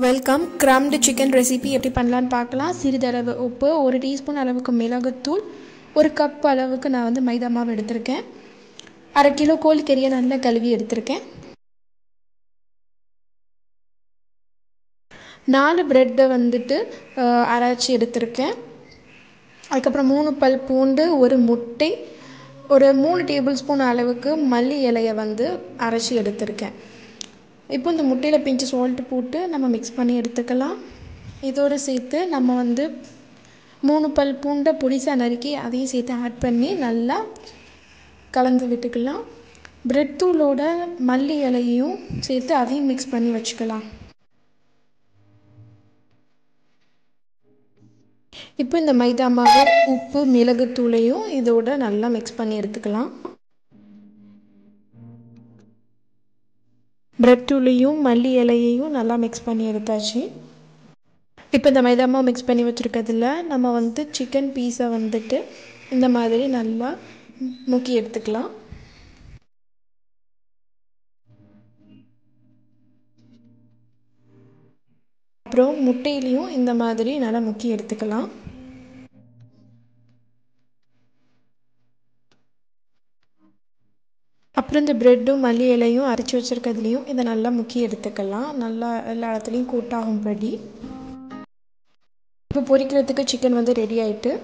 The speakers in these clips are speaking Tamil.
வெல்கம் கிராம்டு சிக்கன் ரெசிபி எப்படி பண்ணலான்னு பார்க்கலாம் சிறிதளவு உப்பு ஒரு டீஸ்பூன் அளவுக்கு மிளகுத்தூள் ஒரு கப் அளவுக்கு நான் வந்து மைதா மாவு எடுத்திருக்கேன் அரை கிலோ கோழிக்கறியை நல்லா கழுவி எடுத்திருக்கேன் நாலு ப்ரெட்டை வந்துட்டு அஹ், அரைச்சி எடுத்திருக்கேன் அதுக்கப்புறம் மூணு பல் பூண்டு ஒரு முட்டை ஒரு மூணு டேபிள் ஸ்பூன் அளவுக்கு மல்லி இலையை வந்து அரைச்சி எடுத்திருக்கேன் இப்போ இந்த முட்டையில் பிஞ்சு சால்ட்டு போட்டு நம்ம மிக்ஸ் பண்ணி எடுத்துக்கலாம் இதோடு சேர்த்து நம்ம வந்து மூணு பல் பூண்டை பொடிசாக நறுக்கி அதையும் சேர்த்து ஆட் பண்ணி நல்லா கலந்து விட்டுக்கலாம் பிரெட் தூளோட மல்லி இலையையும் சேர்த்து அதையும் மிக்ஸ் பண்ணி வச்சுக்கலாம் இப்போ இந்த மைதா மாவு உப்பு மிளகுத்தூளையும் இதோட நல்லா மிக்ஸ் பண்ணி எடுத்துக்கலாம் பிரெட் தூளையும் மல்லி இலையையும் நல்லா மிக்ஸ் பண்ணி எடுத்தாச்சு இப்போ இந்த மைதா மாவு மிக்ஸ் பண்ணி வச்சுருக்கிறதுல நம்ம வந்து சிக்கன் பீஸை வந்துட்டு இந்த மாதிரி நல்லா முக்கி எடுத்துக்கலாம் அப்புறம் முட்டையிலையும் இந்த மாதிரி நல்லா முக்கி எடுத்துக்கலாம் அப்புறம் இந்த ப்ரெட்டும் மல்லி இலையும் அரைச்சி வச்சுருக்கிறதுலையும் இதை நல்லா முக்கி எடுத்துக்கலாம் நல்லா எல்லா இடத்துலையும் கூட்டாகும்படி இப்போ பொரிக்கிறதுக்கு சிக்கன் வந்து ரெடி ஆயிட்டு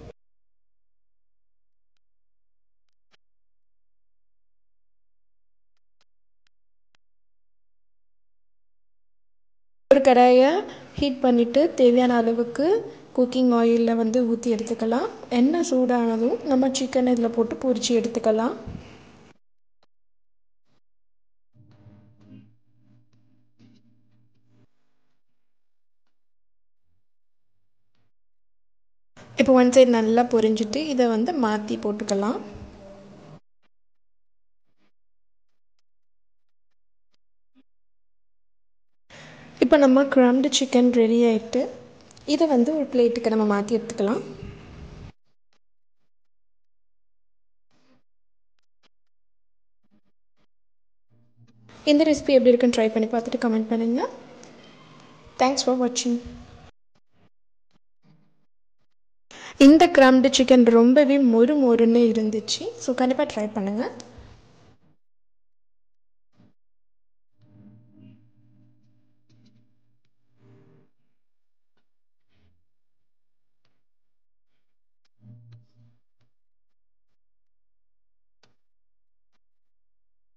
ஒரு கடாயை ஹீட் பண்ணிவிட்டு தேவையான அளவுக்கு குக்கிங் ஆயிலில் வந்து ஊற்றி எடுத்துக்கலாம் எண்ணெய் சூடானதும் நம்ம சிக்கன் இதில் போட்டு பொரித்து எடுத்துக்கலாம் இப்போ ஒன் சைடு நல்லா பொரிஞ்சிட்டு இதை வந்து மாற்றி போட்டுக்கலாம் இப்போ நம்ம க்ரம்டு சிக்கன் ரெடி ஆகிட்டு இதை வந்து ஒரு பிளேட்டுக்கு நம்ம மாற்றி எடுத்துக்கலாம் இந்த ரெசிபி எப்படி இருக்குன்னு ட்ரை பண்ணி பார்த்துட்டு கமெண்ட் பண்ணுங்கள் தேங்க்ஸ் ஃபார் வாட்சிங் இந்த கிராம்டு சிக்கன் ரொம்பவே மொறு மொறுன்னு இருந்துச்சு ஸோ கண்டிப்பாக ட்ரை பண்ணுங்கள்